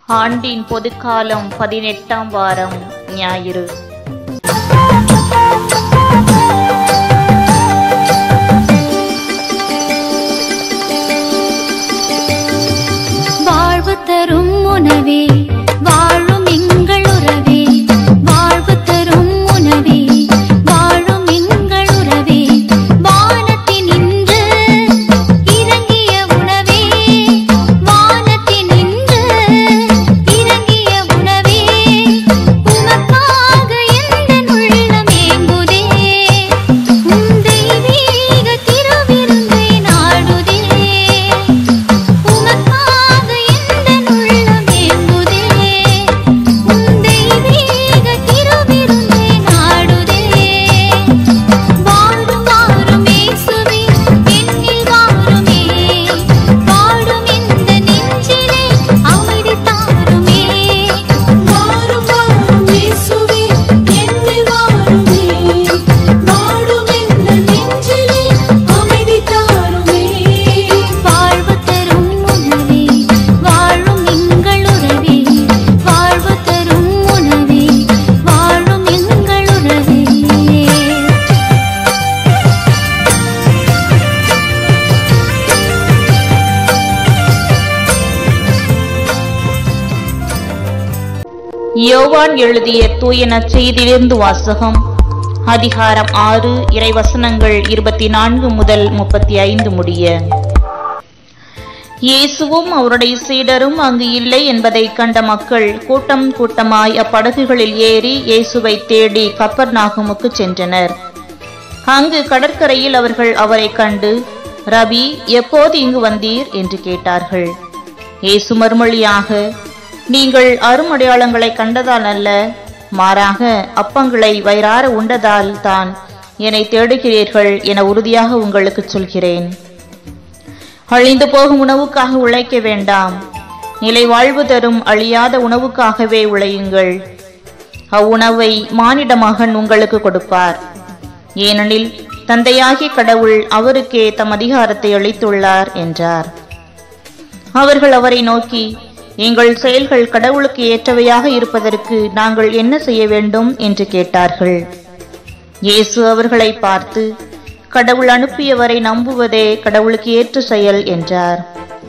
ஆண்டின் பொதுக்காலம் பதினெட்டாம் வாரம் ஞாயிறு வாழ்வு தரும் உணவே வாழும் எங்கள் உறவே வாழ்வு தரும் உணவே வாழும் எங்கள் உறவே வானத்தின் இன்று இறங்கிய உணவே வானத்தின் இன்று இறங்கிய உணவே உமக்காக எந்த உள்ளம் ஏங்குதே உம் தெய்வீக திருவிருந்தை நாடுதே உமக்காக எந்த உள்ளம் ஏங்குதே உம் தெய்வீக திருவிருந்தை நாடுதே வாழும் வாரும் இயேசுவே என்னில் வாருமே வாழும் இந்த நெஞ்சிலே அமைதி தாருமே வாரும் வாரும் இயேசுவே என்னில் வாருமே வாழும் இந்த நெஞ்சிலே அமைதி தாருமே வாழ்வு தரும் உணவே வாழும் எங்கள் உறவே வாழ்வு தரும் உணவே வாழும் எங்கள் உறவே யோவான் எழுதிய தூய நற்செய்தியிலிருந்து வாசகம் அதிகாரம் ஆறு இறைவசனங்கள் இருபத்தி நான்கு முதல் முப்பத்தி ஐந்து முடிய இயேசுவும் அவருடைய சீடரும் அங்கு இல்லை என்பதைக் கண்ட மக்கள் கூட்டம் கூட்டமாய் அப்படகுகளில் ஏறி இயேசுவை தேடி கப்பர்நாகுமுக்கு சென்றனர் அங்கு கடற்கரையில் அவர்கள் அவரைக் கண்டு ரபி எப்போது இங்கு வந்தீர் என்று கேட்டார்கள் இயேசு மறுமொழியாக நீங்கள் அருமடையாளங்களை கண்டதால் அல்ல மாறாக அப்பங்களை வயிறார உண்டதால் தான் என்னை தேடுகிறீர்கள் என உறுதியாக உங்களுக்கு சொல்கிறேன் அழிந்து போகும் உணவுக்காக உழைக்க வேண்டாம் நிலை வாழ்வு தரும் அழியாத உணவுக்காகவே உழையுங்கள் அவ்வுணவை மானிட மகன் உங்களுக்கு கொடுப்பார் ஏனெனில் தந்தையாகிய கடவுள் அவருக்கே தம் அதிகாரத்தை அளித்துள்ளார் என்றார் அவர்கள் அவரை நோக்கி எங்கள் செயல்கள் கடவுளுக்கு ஏற்றவையாக இருப்பதற்கு நாங்கள் என்ன செய்ய வேண்டும் என்று கேட்டார்கள் இயேசு அவர்களை பார்த்து கடவுள் அனுப்பியவரை நம்புவதே கடவுளுக்கு ஏற்ற செயல் என்றார்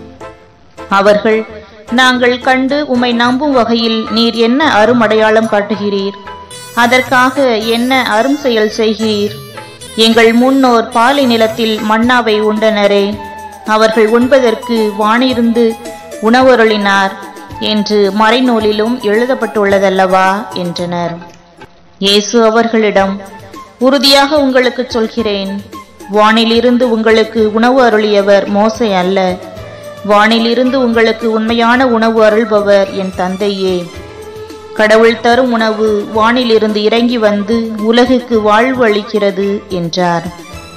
அவர்கள் நாங்கள் கண்டு உம்மை நம்பும் வகையில் நீர் என்ன அருமடையாளம் காட்டுகிறீர் அதற்காக என்ன அரும் செயல் செய்கிறீர் எங்கள் முன்னோர் பாலை நிலத்தில் மன்னாவை உண்டனரே அவர்கள் உண்பதற்கு வானிருந்து உணவருளினார் என்று மறைநூலிலும் எழுதப்பட்டுள்ளதல்லவா என்றனர் இயேசு அவர்களிடம் உறுதியாக உங்களுக்கு சொல்கிறேன் வானிலிருந்து உங்களுக்கு உணவு அருளியவர் மோசே அல்ல வானிலிருந்து உங்களுக்கு உண்மையான உணவு அருள்பவர் என் தந்தையே கடவுள் தரும் உணவு வானிலிருந்து இறங்கி வந்து உலகுக்கு வாழ்வு அளிக்கிறது என்றார்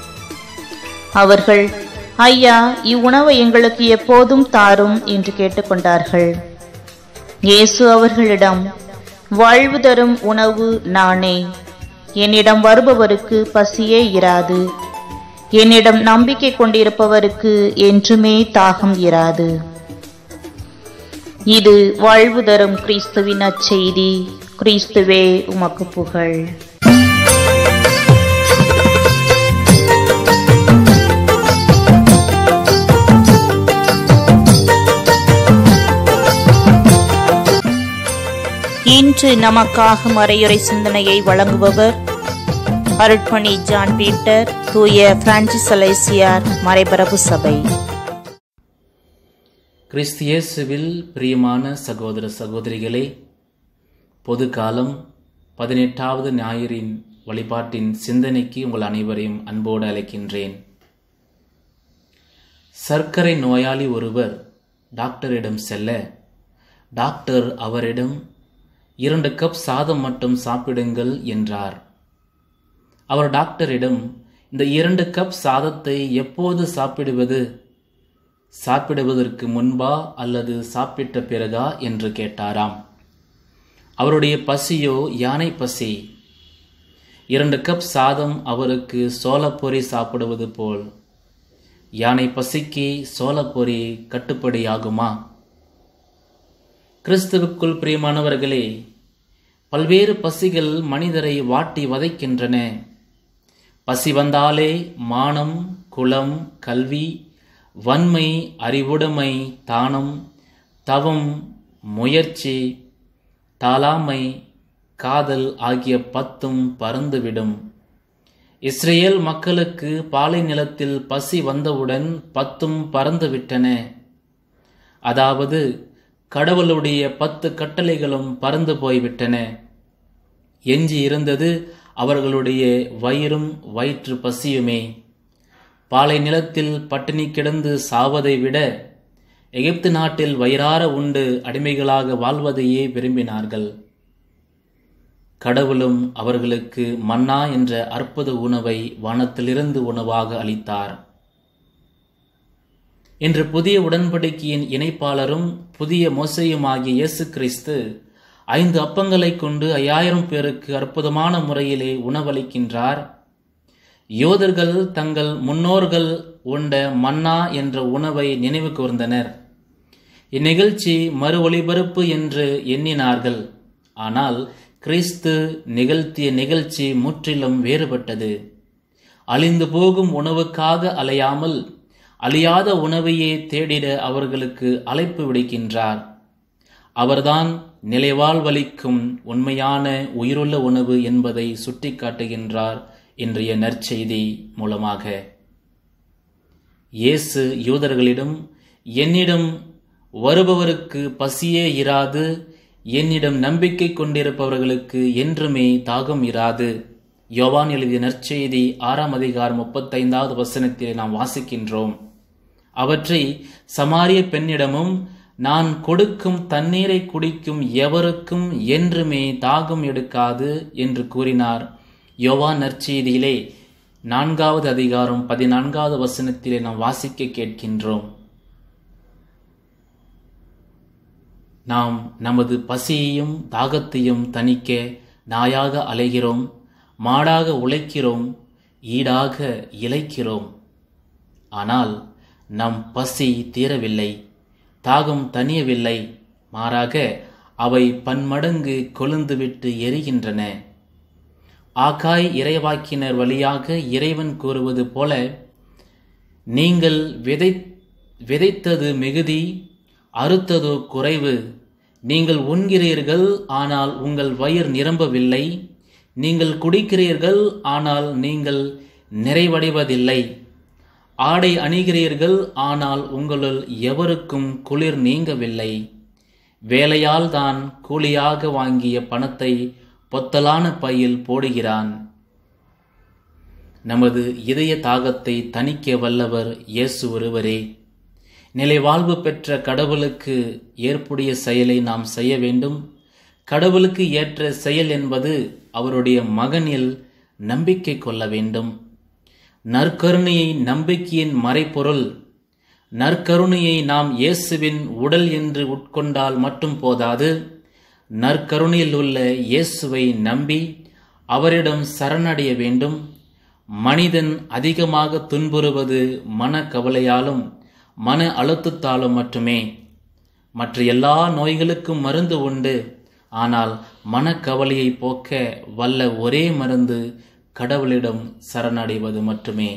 அவர்கள் ஐயா இவ்வுணவை எங்களுக்கு எப்போதும் தாரும் என்று கேட்டுக்கொண்டார்கள் இயேசு அவர்களிடம் வாழ்வு தரும் உணவு நானே என்னிடம் வருபவருக்கு பசியே இராது என்னிடம் நம்பிக்கை கொண்டிருப்பவருக்கு என்றுமே தாகம் இராது இது வாழ்வு தரும் கிறிஸ்துவின் அச்செய்தி கிறிஸ்துவே உமக்கு புகழ் இன்று நமக்காக மறையுறை சிந்தனையை வழங்குபவர் அருட்பணி ஜான் பீட்டர் தூய பிரான்சிஸ் அலைசியார் மறைபரப்பு சபை கிறிஸ்து இயேசுவில் பிரியமான சகோதர சகோதரிகளே பொது காலம் பதினெட்டாவது ஞாயிறின் வழிபாட்டின் சிந்தனைக்கு உங்கள் அனைவரையும் அன்போடு அழைக்கின்றேன் சர்க்கரை நோயாளி ஒருவர் டாக்டரிடம் செல்ல டாக்டர் அவரிடம் இரண்டு கப் சாதம் மட்டும் சாப்பிடுங்கள் என்றார் அவர் டாக்டரிடம் இந்த இரண்டு கப் சாதத்தை எப்போது சாப்பிடுவது சாப்பிடுவதற்கு முன்பா அல்லது சாப்பிட்ட பிறகா என்று கேட்டாராம் அவருடைய பசியோ யானை பசி இரண்டு கப் சாதம் அவருக்கு சோளப்பொரி சாப்பிடுவது போல் யானை பசிக்கு சோளப்பொரி கட்டுப்படியாகுமா கிறிஸ்துவுக்குள் பிரியமானவர்களே பல்வேறு பசிகள் மனிதரை வாட்டி வதைக்கின்றன பசி வந்தாலே மானம் குலம் கல்வி வன்மை அறிவுடைமை தானம் தவம் முயற்சி தாளாமை காதல் ஆகிய பத்தும் பறந்துவிடும் இஸ்ரேல் மக்களுக்கு பாலை நிலத்தில் பசி வந்தவுடன் பத்தும் பறந்துவிட்டன அதாவது கடவுளுடைய பத்து கட்டளைகளும் பறந்து போய்விட்டன எஞ்சி இருந்தது அவர்களுடைய வயிறும் வயிற்று பசியுமே பாலை நிலத்தில் பட்டினி கிடந்து சாவதை விட எகிப்து நாட்டில் வயிறார உண்டு அடிமைகளாக வாழ்வதையே விரும்பினார்கள் கடவுளும் அவர்களுக்கு மன்னா என்ற அற்புத உணவை வானத்திலிருந்து உணவாக அளித்தார் இன்று புதிய உடன்படிக்கையின் இணைப்பாளரும் புதிய மோசையுமாகிய இயேசு கிறிஸ்து ஐந்து அப்பங்களை கொண்டு ஐயாயிரம் பேருக்கு அற்புதமான முறையிலே உணவளிக்கின்றார் யோதர்கள் தங்கள் முன்னோர்கள் உண்ட மன்னா என்ற உணவை நினைவு கூர்ந்தனர் இந்நிகழ்ச்சி மறு ஒளிபரப்பு என்று எண்ணினார்கள் ஆனால் கிறிஸ்து நிகழ்த்திய நிகழ்ச்சி முற்றிலும் வேறுபட்டது அழிந்து போகும் உணவுக்காக அலையாமல் அழியாத உணவையே தேடிட அவர்களுக்கு அழைப்பு விடுக்கின்றார் அவர்தான் நிலைவாழ்வளிக்கும் உண்மையான உயிருள்ள உணவு என்பதை சுட்டிக்காட்டுகின்றார் இன்றைய நற்செய்தி மூலமாக இயேசு யூதர்களிடம் என்னிடம் வருபவருக்கு பசியே இராது என்னிடம் நம்பிக்கை கொண்டிருப்பவர்களுக்கு என்றுமே தாகம் இராது யோவான் எழுதிய நற்செய்தி ஆறாம் அதிகாரம் முப்பத்தைந்தாவது வசனத்தில் நாம் வாசிக்கின்றோம் அவற்றை சமாரிய பெண்ணிடமும் நான் கொடுக்கும் தண்ணீரை குடிக்கும் எவருக்கும் என்றுமே தாகம் எடுக்காது என்று கூறினார் யோவான் நற்செய்தியிலே நான்காவது அதிகாரம் பதினான்காவது வசனத்திலே நாம் வாசிக்க கேட்கின்றோம் நாம் நமது பசியையும் தாகத்தையும் தணிக்க நாயாக அலைகிறோம் மாடாக உழைக்கிறோம் ஈடாக இழைக்கிறோம் ஆனால் நம் பசி தீரவில்லை தாகம் தணியவில்லை மாறாக அவை பன்மடங்கு கொழுந்துவிட்டு எரிகின்றன ஆகாய் இறைவாக்கினர் வழியாக இறைவன் கூறுவது போல நீங்கள் விதை விதைத்தது மிகுதி அறுத்ததோ குறைவு நீங்கள் உண்கிறீர்கள் ஆனால் உங்கள் வயிறு நிரம்பவில்லை நீங்கள் குடிக்கிறீர்கள் ஆனால் நீங்கள் நிறைவடைவதில்லை ஆடை அணிகிறீர்கள் ஆனால் உங்களுள் எவருக்கும் குளிர் நீங்கவில்லை வேலையால் தான் கூலியாக வாங்கிய பணத்தை பொத்தலான பையில் போடுகிறான் நமது இதய தாகத்தை தணிக்க வல்லவர் இயேசு ஒருவரே நிலை வாழ்வு பெற்ற கடவுளுக்கு ஏற்புடைய செயலை நாம் செய்ய வேண்டும் கடவுளுக்கு ஏற்ற செயல் என்பது அவருடைய மகனில் நம்பிக்கை கொள்ள வேண்டும் நற்கருணையை நம்பிக்கையின் மறைப்பொருள் நற்கருணையை நாம் இயேசுவின் உடல் என்று உட்கொண்டால் மட்டும் போதாது நற்கருணையில் உள்ள இயேசுவை நம்பி அவரிடம் சரணடைய வேண்டும் மனிதன் அதிகமாக துன்புறுவது மன கவலையாலும் மன அழுத்தத்தாலும் மட்டுமே மற்ற எல்லா நோய்களுக்கும் மருந்து உண்டு ஆனால் மனக்கவலையை போக்க வல்ல ஒரே மருந்து கடவுளிடம் சரணடைவது மட்டுமே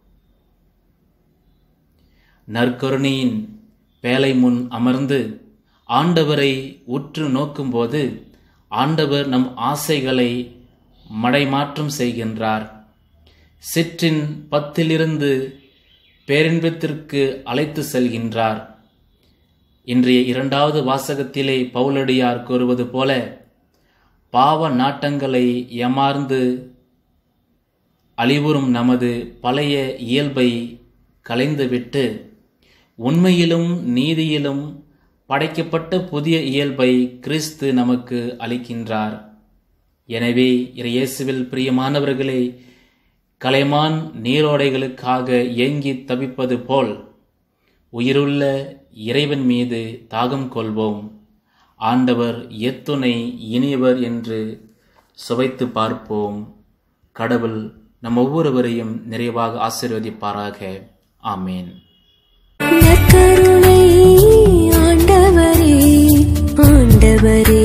நற்கருணையின் பேலை முன் அமர்ந்து ஆண்டவரை உற்று நோக்கும்போது ஆண்டவர் நம் ஆசைகளை மடைமாற்றம் செய்கின்றார் சிற்றின் பத்திலிருந்து பேரின்பத்திற்கு அழைத்து செல்கின்றார் இன்றைய இரண்டாவது வாசகத்திலே பவுலடியார் கூறுவது போல பாவ நாட்டங்களை ஏமார்ந்து அழிவுறும் நமது பழைய இயல்பை களைந்துவிட்டு உண்மையிலும் நீதியிலும் படைக்கப்பட்ட புதிய இயல்பை கிறிஸ்து நமக்கு அளிக்கின்றார் எனவே இயேசுவில் பிரியமானவர்களே கலைமான் நீரோடைகளுக்காக ஏங்கி தவிப்பது போல் உயிருள்ள இறைவன் மீது தாகம் கொள்வோம் ஆண்டவர் எத்துணை இனியவர் என்று சுவைத்து பார்ப்போம் கடவுள் நம் ஒவ்வொருவரையும் நிறைவாக ஆசீர்வதிப்பாராக ஆமேன் நற்கருணை ஆண்டவரே ஆண்டவரே